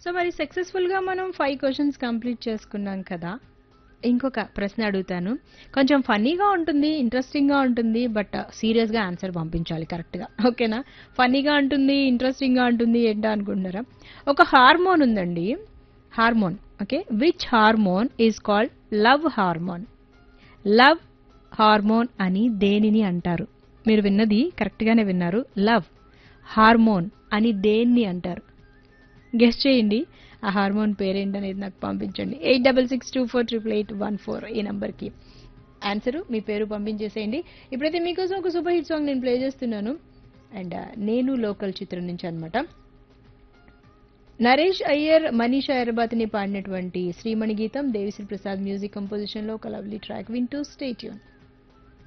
so మరి సక్సెస్ఫుల్గా మనం ఫైవ్ క్వశ్చన్స్ కంప్లీట్ చేసుకున్నాం కదా ఇంకొక ప్రశ్న అడుగుతాను కొంచెం ఫన్నీగా ఉంటుంది ఇంట్రెస్టింగ్గా ఉంటుంది బట్ సీరియస్గా ఆన్సర్ పంపించాలి కరెక్ట్గా ఓకేనా ఫన్నీగా ఉంటుంది ఇంట్రెస్టింగ్గా ఉంటుంది ఏంటో అనుకుంటున్నారా ఒక హార్మోన్ ఉందండి hormone okay which hormone is called love hormone love hormone అని దేనిని అంటారు మీరు విన్నది కరెక్ట్గానే విన్నారు లవ్ హార్మోన్ అని దేన్ని అంటారు గెస్ట్ చేయండి ఆ హార్మోన్ పేరేంటనేది నాకు పంపించండి eight double six two four triple eight one four ఈ నంబర్కి ఆన్సర్ మీ పేరు పంపించేసేయండి ఇప్పుడైతే మీకోసం ఒక సూపర్ హిట్ సాంగ్ నేను ప్లే చేస్తున్నాను అండ్ నేను లోకల్ చిత్రం నుంచి అనమాట నరేష్ అయ్యర్ మనీషా ఎర్రబాతిని పాడినటువంటి శ్రీమణి గీతం దేవిశ్రీ ప్రసాద్ మ్యూజిక్ కంపోజిషన్లో ఒక లవ్లీ ట్రాక్ వింటూ స్టేట్యూన్